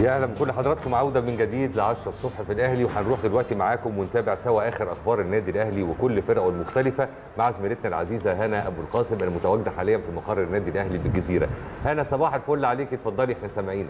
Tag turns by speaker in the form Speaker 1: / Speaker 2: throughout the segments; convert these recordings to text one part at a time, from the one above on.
Speaker 1: يا اهلا بكل حضراتكم عوده من جديد ل 10 الصبح في الاهلي وهنروح دلوقتي معاكم ونتابع سوا اخر اخبار النادي الاهلي وكل فرقه المختلفه مع زميلتنا العزيزه هنا ابو القاسم المتواجده حاليا في مقر النادي الاهلي بالجزيره. هنا صباح الفل عليك اتفضلي احنا سامعينك.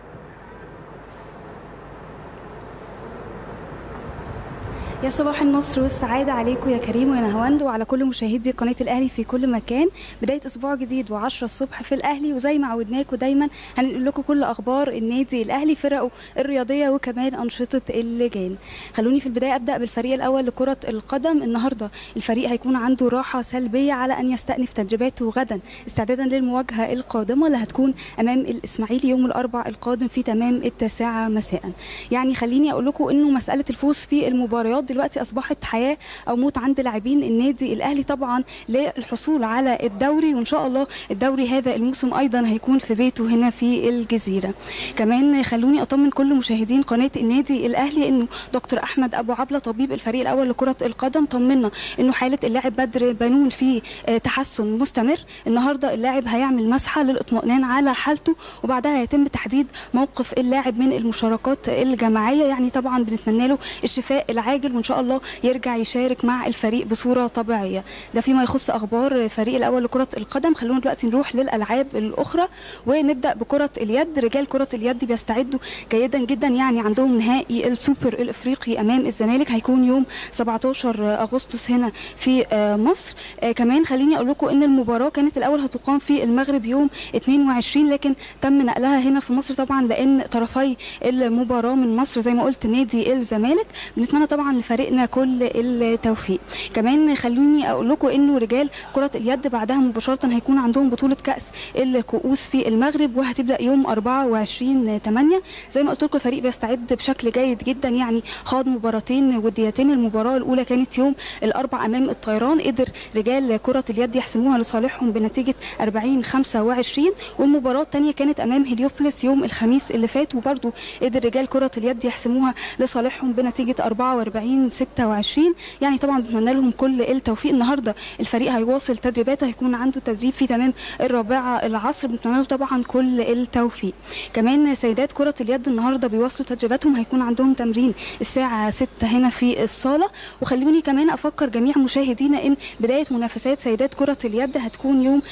Speaker 2: يا صباح النصر والسعادة عليكم يا كريم ويا نهواند وعلى كل مشاهدي قناة الأهلي في كل مكان بداية أسبوع جديد و10 الصبح في الأهلي وزي ما عودناكم دايما هنقول لكم كل أخبار النادي الأهلي فرقه الرياضية وكمان أنشطة اللجان خلوني في البداية أبدأ بالفريق الأول لكرة القدم النهاردة الفريق هيكون عنده راحة سلبية على أن يستأنف تدريباته غدا استعدادا للمواجهة القادمة اللي هتكون أمام الإسماعيلي يوم الأربع القادم في تمام التاسعة مساء يعني خليني أقول لكم إنه مسألة الفوز في المباريات دلوقتي اصبحت حياه او موت عند لاعبين النادي الاهلي طبعا للحصول على الدوري وان شاء الله الدوري هذا الموسم ايضا هيكون في بيته هنا في الجزيره كمان خلوني اطمن كل مشاهدين قناه النادي الاهلي انه دكتور احمد ابو عبله طبيب الفريق الاول لكره القدم طمنا انه حاله اللاعب بدر بنون في تحسن مستمر النهارده اللاعب هيعمل مسحه للاطمئنان على حالته وبعدها هيتم تحديد موقف اللاعب من المشاركات الجماعيه يعني طبعا بنتمنى له الشفاء العاجل وان شاء الله يرجع يشارك مع الفريق بصوره طبيعيه ده فيما يخص اخبار الفريق الاول لكره القدم خلونا دلوقتي نروح للالعاب الاخرى ونبدا بكره اليد رجال كره اليد بيستعدوا جيدا جدا يعني عندهم نهائي السوبر الافريقي امام الزمالك هيكون يوم 17 اغسطس هنا في مصر كمان خليني اقول لكم ان المباراه كانت الاول هتقام في المغرب يوم 22 لكن تم نقلها هنا في مصر طبعا لان طرفي المباراه من مصر زي ما قلت نادي الزمالك بنتمنى طبعا لفريقنا كل التوفيق كمان خلوني اقول لكم انه رجال كره اليد بعدها مباشره هيكون عندهم بطوله كاس الكؤوس في المغرب وهتبدا يوم 24 8 زي ما قلت لكم الفريق بيستعد بشكل جيد جدا يعني خاض مباراتين وديتين المباراه الاولى كانت يوم الاربع امام الطيران قدر رجال كره اليد يحسموها لصالحهم بنتيجه 40 25 والمباراه الثانيه كانت امام هليوبلس يوم الخميس اللي فات وبرده قدر رجال كره اليد يحسموها لصالحهم بنتيجه 44 26 يعني طبعا بتمنى لهم كل التوفيق النهارده الفريق هيواصل تدريباته هيكون عنده تدريب في تمام الرابعه العصر بنتمنى له طبعا كل التوفيق كمان سيدات كره اليد النهارده بيواصلوا تدريباتهم هيكون عندهم تمرين الساعه 6 هنا في الصاله وخلوني كمان افكر جميع مشاهدينا ان بدايه منافسات سيدات كره اليد هتكون يوم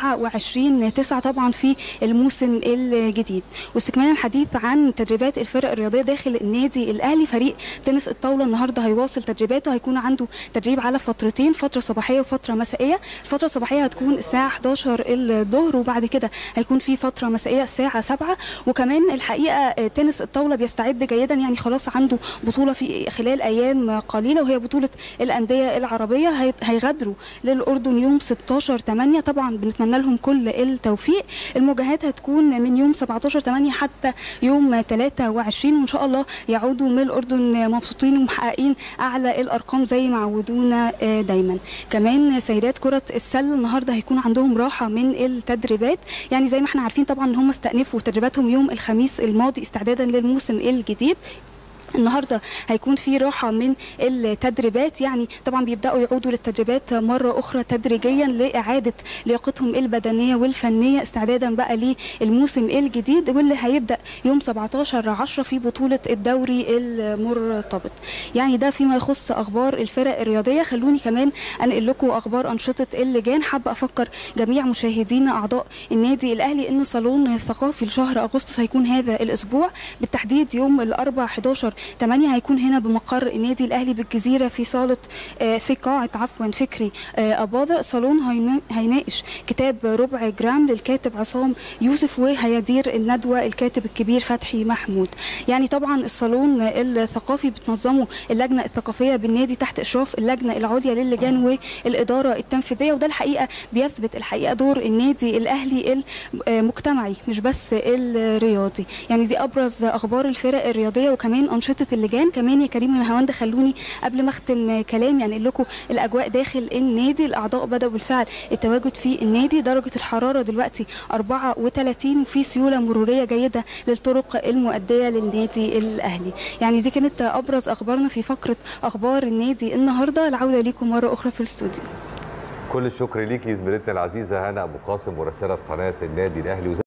Speaker 2: 27 9 طبعا في الموسم الجديد واستكمالا الحديث عن تدريبات الفرق الرياضيه داخل النادي الاهلي فريق تنس الطاوله النهارده هيواصل تدريباته هيكون عنده تدريب على فترتين فتره صباحيه وفتره مسائيه الفتره الصباحيه هتكون الساعه 11 الظهر وبعد كده هيكون في فتره مسائيه الساعه 7 وكمان الحقيقه تنس الطاوله بيستعد جيدا يعني خلاص عنده بطوله في خلال ايام قليله وهي بطوله الانديه العربيه هيغادروا للاردن يوم 16 8 طبعا بنتمنى لهم كل التوفيق المواجهات هتكون من يوم 17 8 حتى يوم 23 وان شاء الله يعودوا من الاردن مبسوطين ومحققين اعلى الارقام زي ما عودونا دايما كمان سيدات كره السله النهارده هيكون عندهم راحه من التدريبات يعني زي ما احنا عارفين طبعا ان هم استأنفوا تدريباتهم يوم الخميس الماضي استعدادا للموسم الجديد النهارده هيكون في راحه من التدريبات يعني طبعا بيبداوا يعودوا للتدريبات مره اخرى تدريجيا لاعاده لياقتهم البدنيه والفنيه استعدادا بقى للموسم الجديد واللي هيبدا يوم 17 10 في بطوله الدوري المرتبط يعني ده فيما يخص اخبار الفرق الرياضيه خلوني كمان انقل لكم اخبار انشطه اللجان حابه افكر جميع مشاهدينا اعضاء النادي الاهلي ان صالون الثقافي لشهر اغسطس هيكون هذا الاسبوع بالتحديد يوم الاربعاء 11 8 هيكون هنا بمقر النادي الاهلي بالجزيره في صاله في قاعه عفوا فكري اباظه صالون هيناقش كتاب ربع جرام للكاتب عصام يوسف وهيدير الندوه الكاتب الكبير فتحي محمود يعني طبعا الصالون الثقافي بتنظمه اللجنه الثقافيه بالنادي تحت اشراف اللجنه العليا للجان والاداره التنفيذيه وده الحقيقه بيثبت الحقيقه دور النادي الاهلي المجتمعي مش بس الرياضي يعني دي ابرز اخبار الفرق الرياضيه وكمان انشطه اللجان كمان يا كريم ونهاوند خلوني قبل ما اختم كلام يعني اقول لكم الاجواء داخل النادي الاعضاء بداوا بالفعل التواجد في النادي درجه الحراره دلوقتي 34 وفي سيوله مروريه جيده للطرق المؤديه للنادي الاهلي يعني دي كانت ابرز اخبارنا في فقره اخبار النادي النهارده العوده ليكم مره اخرى في الاستوديو
Speaker 1: كل الشكر ليكي زميلتنا العزيزه هنا ابو قاسم مراسله قناه النادي الاهلي